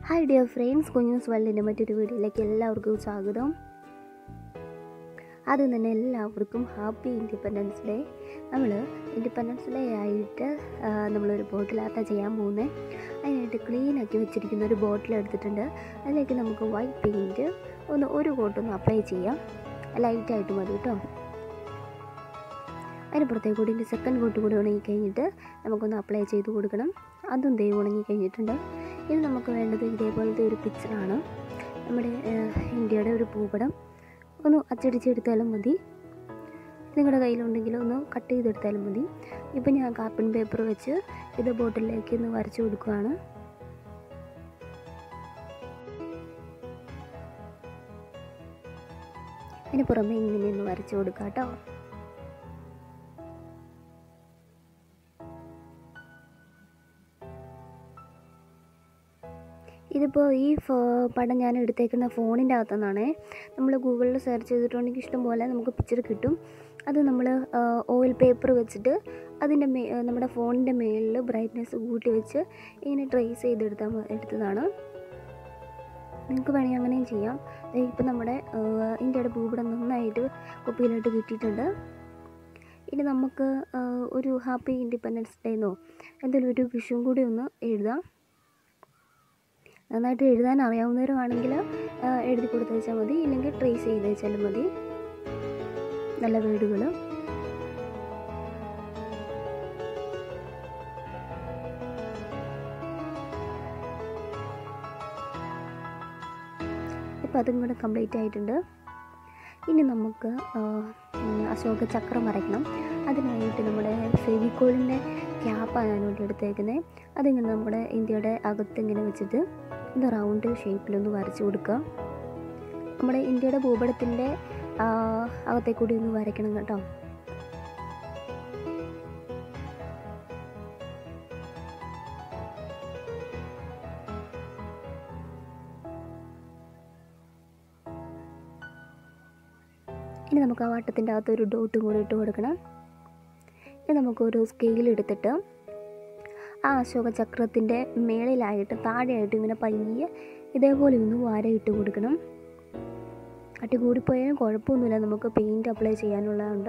hi dear friends Kunjus വേൾഡിൻ്റെ മറ്റൊരു വീഡിയോയിലേക്ക് എല്ലാവർക്കും സ്വാഗതം ആദ്യം തന്നെ എല്ലാവർക്കും ഹാപ്പി ഇൻഡിപെൻഡൻസ് ഡേ നമ്മൾ ഇൻഡിപെൻഡൻസ് ഡേ ആയിട്ട് ആ, നമ്മളൊരു ബോട്ടിലാത്ത ചെയ്യാൻ പോകുന്നത് അതിനായിട്ട് ക്ലീൻ ആക്കി വെച്ചിരിക്കുന്ന ഒരു ബോട്ടിൽ എടുത്തിട്ടുണ്ട് അതിലേക്ക് നമുക്ക് വൈറ്റ് പെയിൻറ്റ് ഒന്ന് ഒരു കോട്ടൊന്ന് അപ്ലൈ ചെയ്യാം ലൈറ്റായിട്ട് മതി കേട്ടോ അതിന് പുറത്തേക്ക് കൂടി സെക്കൻഡ് കോട്ട് കൂടി ഉണങ്ങി കഴിഞ്ഞിട്ട് നമുക്കൊന്ന് അപ്ലൈ ചെയ്ത് കൊടുക്കണം അതും ദേ ഉണങ്ങി കഴിഞ്ഞിട്ടുണ്ട് ഇത് നമുക്ക് വേണ്ടത് ഇതേപോലത്തെ ഒരു പിക്ചറാണ് നമ്മുടെ ഏഹ്, ഇന്ത്യയുടെ ഒരു ഭൂപടം ഒന്ന് അച്ചടിച്ചെടുത്താലും മതി നിങ്ങളുടെ കയ്യിലുണ്ടെങ്കിൽ ഒന്ന് കട്ട് ചെയ്തെടുത്താലും മതി ഇപ്പം ഞാൻ കാർബൺ പേപ്പർ വെച്ച് ഇത് ബോട്ടിലേക്ക് ഒന്ന് വരച്ചു കൊടുക്കുകയാണ് അതിന് പുറമെ ഇങ്ങനെ ഒന്ന് വരച്ചു കൊടുക്കാം കേട്ടോ ഇതിപ്പോൾ ഈ ഫോ പടം ഞാൻ എടുത്തേക്കുന്ന ഫോണിൻ്റെ അകത്തുനിന്നാണ് നമ്മൾ ഗൂഗിളിൽ സെർച്ച് ചെയ്തിട്ടുണ്ടെങ്കിൽ ഇഷ്ടംപോലെ നമുക്ക് പിക്ചർ കിട്ടും അത് നമ്മൾ ഓയിൽ പേപ്പർ വെച്ചിട്ട് അതിൻ്റെ മേ നമ്മുടെ ഫോണിൻ്റെ മേളിൽ ബ്രൈറ്റ്നെസ് കൂട്ടി വെച്ച് ഇങ്ങനെ ട്രേസ് ചെയ്തെടുത്താൽ മ- എടുത്തതാണ് നിങ്ങൾക്ക് വേണമെങ്കിൽ അങ്ങനെയും ചെയ്യാം ഇപ്പം നമ്മുടെ ആ, ഇന്ത്യയുടെ ഭൂപടം നന്നായിട്ട് കുപ്പിയിലോട്ട് കിട്ടിയിട്ടുണ്ട് ഇനി നമുക്ക് ആ, ഒരു ഹാപ്പി ഇൻഡിപെൻഡൻസ് ഡേന്നോ എന്തെങ്കിലും ഒരു വിഷുവും കൂടി ഒന്ന് എഴുതാം നന്നായിട്ട് എഴുതാൻ അറിയാവുന്നവരുമാണെങ്കിൽ എഴുതി കൊടുത്ത് വെച്ചാൽ മതി ഇല്ലെങ്കിൽ ട്രേസ് ചെയ്ത് വെച്ചാലും മതി നല്ല വേർഡുകൾ ഇപ്പോൾ അതും കൂടെ കംപ്ലീറ്റ് ആയിട്ടുണ്ട് ഇനി നമുക്ക് ആ, ഉം, അശോക ചക്രം വരയ്ക്കണം അതിനായിട്ട് നമ്മുടെ ഫെവിക്കോളിൻ്റെ ക്യാപ്പാണ് ഞാനിവിടെ എടുത്തേക്കുന്നത് അതിങ്ങനെ നമ്മുടെ ഇന്ത്യയുടെ അകത്ത് ഇങ്ങനെ വെച്ചിട്ട് ഇത് റൗണ്ട് ഷേപ്പിലൊന്ന് വരച്ചു കൊടുക്കുക നമ്മുടെ ഇന്ത്യയുടെ ഭൂപടത്തിൻ്റെ അകത്തെ കൂടി ഒന്ന് വരയ്ക്കണം കേട്ടോ ഇനി നമുക്ക് ആ വട്ടത്തിൻ്റെ അകത്ത് ഒരു ഡോട്ടും കൂടി ഇട്ട് കൊടുക്കണം ഇനി നമുക്കൊരു സ്കെയിൽ എടുത്തിട്ട് ആ അശോക ചക്രത്തിൻ്റെ മേളിലായിട്ട് താഴെയായിട്ട് ഇങ്ങനെ പയ്യെ ഇതേപോലെ ഒന്ന് വാര ഇട്ട് കൊടുക്കണം അട്ടി കൂടിപ്പോയാലും കുഴപ്പമൊന്നുമില്ല നമുക്ക് പെയിൻറ്റ് അപ്ലൈ ചെയ്യാനുള്ളതുണ്ട്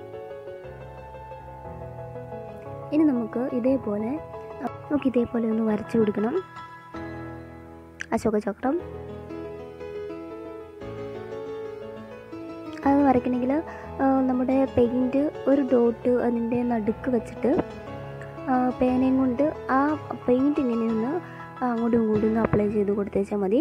ഇനി നമുക്ക് ഇതേപോലെ നമുക്ക് ഇതേപോലെ ഒന്ന് വരച്ചു കൊടുക്കണം അശോക ചക്രം അത് വരയ്ക്കണമെങ്കിൽ നമ്മുടെ പെയിൻറ്റ് ഒരു ഡോട്ട് അതിൻ്റെ നടുക്ക് വെച്ചിട്ട് ആ, പേനയും കൊണ്ട് ആ പെയിൻറ്റ് ഇങ്ങനെ ഒന്ന് അങ്ങോട്ടും ഇങ്ങോട്ടും ഒന്ന് അപ്ലൈ ചെയ്ത് കൊടുത്തേച്ചാൽ മതി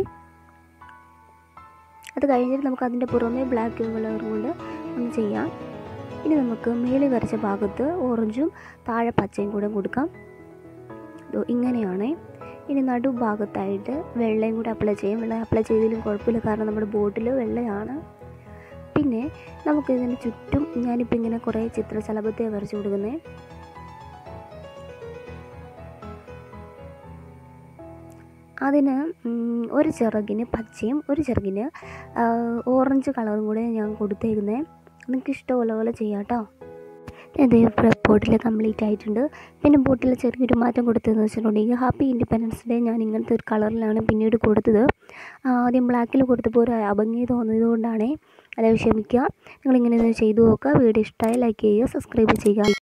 അത് കഴിഞ്ഞിട്ട് നമുക്ക് അതിൻ്റെ പുറമെ ബ്ലാക്ക് കളറും കൊണ്ട് ഒന്ന് ചെയ്യാം ഇനി നമുക്ക് മേളിൽ വരച്ച ഭാഗത്ത് ഓറഞ്ചും താഴെ പച്ചയും കൂടെ കൊടുക്കാം ദോ ഇങ്ങനെയാണ് ഇനി നടുഭാഗത്തായിട്ട് വെള്ളയും കൂടെ അപ്ലൈ ചെയ്യാം വെള്ളം അപ്ലൈ ചെയ്തതിലും കുഴപ്പമില്ല കാരണം നമ്മുടെ ബോട്ടിൽ വെള്ളയാണ് പിന്നെ നമുക്ക് ഇതിന് ചുറ്റും ഞാനിപ്പോൾ ഇങ്ങനെ കുറേ ചിത്രശലഭത്തെ വരച്ചു കൊടുക്കുന്നത് അതിന് ഉം, ഒരു ചിറകിന് പച്ചയും ഒരു ചിറകിന് ആ, ഓറഞ്ച് കളറും കൂടെ ഞാൻ കൊടുത്തേക്കുന്നത് നിങ്ങൾക്ക് ഇഷ്ടമുള്ള പോലെ ചെയ്യാം കേട്ടോ ഇത് ബോട്ടിൽ കംപ്ലീറ്റ് ആയിട്ടുണ്ട് പിന്നെ ബോട്ടിൽ ചെറിയൊരു മാറ്റം കൊടുത്തതെന്ന് വെച്ചിട്ടുണ്ടെങ്കിൽ ഹാപ്പി ഇൻഡിപെൻഡൻസ് ഡേ ഞാൻ ഇങ്ങനത്തെ ഒരു കളറിലാണ് പിന്നീട് കൊടുത്തത് ആ, ആദ്യം ബ്ലാക്കിൽ കൊടുത്തപ്പോൾ ഒരു അഭംഗി തോന്നിയതുകൊണ്ടാണ് അത് ക്ഷമിക്കുക നിങ്ങളിങ്ങനെ ഒന്ന് ചെയ്തു നോക്കുക വീഡിയോ ഇഷ്ടമായി ലൈക്ക് ചെയ്യുക സബ്സ്ക്രൈബ് ചെയ്യുക